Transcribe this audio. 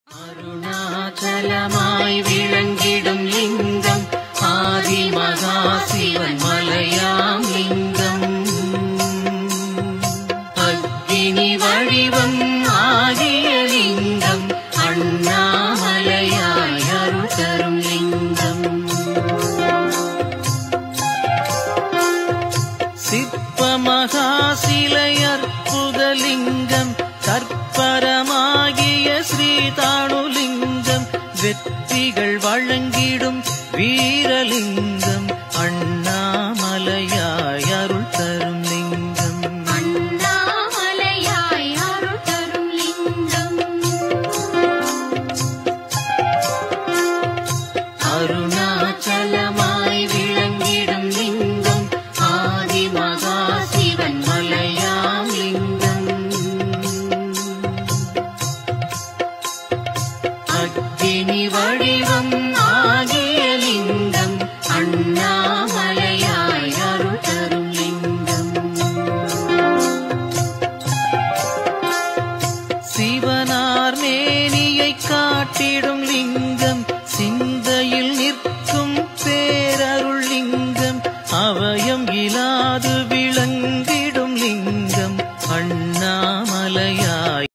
அருணாச்சலமாய் விளங்கிடும் லிங்கம் ஆதிமகா சிவன் மலையாம் லிங்கம் அக்னி வடிவம் ஆகிய லிங்கம் அண்ணாமலையாய் அருள் தரும் லிங்கம் சிற்பமகா சிலை அற்புதலிங்கம் கற்பரமாகிய ஸ்ரீதானுலிங்கம் வெற்றிகள் வழங்கிடும் வீரலிங்கம் அண்ணாமலையாய் அருள் தரும் லிங்கம் அண்ணாமலையாய் அருள் தரும் லிங்கம் அருணாச்சலமாய் விளங்கிடும் லிங்கம் ஆதிமகா சிவன் மலையாம் லிங்கம் அக்கினி வடிவம்